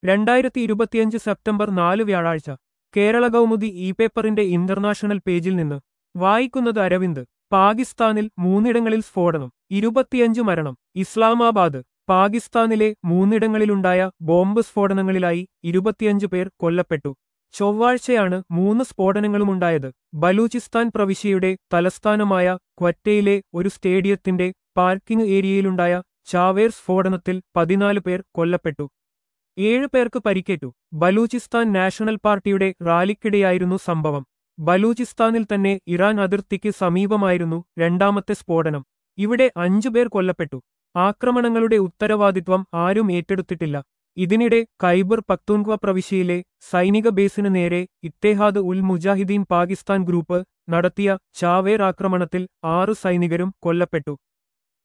രണ്ടായിരത്തി ഇരുപത്തിയഞ്ച് സെപ്റ്റംബർ നാല് വ്യാഴാഴ്ച കേരള കൗമുദി ഇ പേപ്പറിന്റെ ഇന്റർനാഷണൽ പേജിൽ നിന്ന് വായിക്കുന്നത് അരവിന്ദ് പാകിസ്ഥാനിൽ മൂന്നിടങ്ങളിൽ സ്ഫോടനം ഇരുപത്തിയഞ്ച് മരണം ഇസ്ലാമാബാദ് പാകിസ്ഥാനിലെ മൂന്നിടങ്ങളിലുണ്ടായ ബോംബ് സ്ഫോടനങ്ങളിലായി ഇരുപത്തിയഞ്ച് പേർ കൊല്ലപ്പെട്ടു ചൊവ്വാഴ്ചയാണ് മൂന്ന് സ്ഫോടനങ്ങളുമുണ്ടായത് ബലൂചിസ്ഥാൻ പ്രവിശ്യയുടെ തലസ്ഥാനമായ ക്വറ്റയിലെ ഒരു സ്റ്റേഡിയത്തിന്റെ പാർക്കിംഗ് ഏരിയയിലുണ്ടായ ചാവേർ സ്ഫോടനത്തിൽ പതിനാല് പേർ കൊല്ലപ്പെട്ടു ഏഴ് പേർക്ക് പരിക്കേറ്റു ബലൂചിസ്ഥാൻ നാഷണൽ പാർട്ടിയുടെ റാലിക്കിടെയായിരുന്നു സംഭവം ബലൂചിസ്ഥാനിൽ തന്നെ ഇറാൻ അതിർത്തിക്ക് സമീപമായിരുന്നു രണ്ടാമത്തെ സ്ഫോടനം ഇവിടെ അഞ്ചു പേർ കൊല്ലപ്പെട്ടു ആക്രമണങ്ങളുടെ ഉത്തരവാദിത്വം ആരും ഏറ്റെടുത്തിട്ടില്ല ഇതിനിടെ ഖൈബർ പക്തൂൺക്വ പ്രവിശ്യയിലെ സൈനിക ബേസിന് നേരെ ഇത്തേഹാദ് ഉൽ മുജാഹിദീൻ പാകിസ്ഥാൻ ഗ്രൂപ്പ് നടത്തിയ ചാവേർ ആക്രമണത്തിൽ ആറ് സൈനികരും കൊല്ലപ്പെട്ടു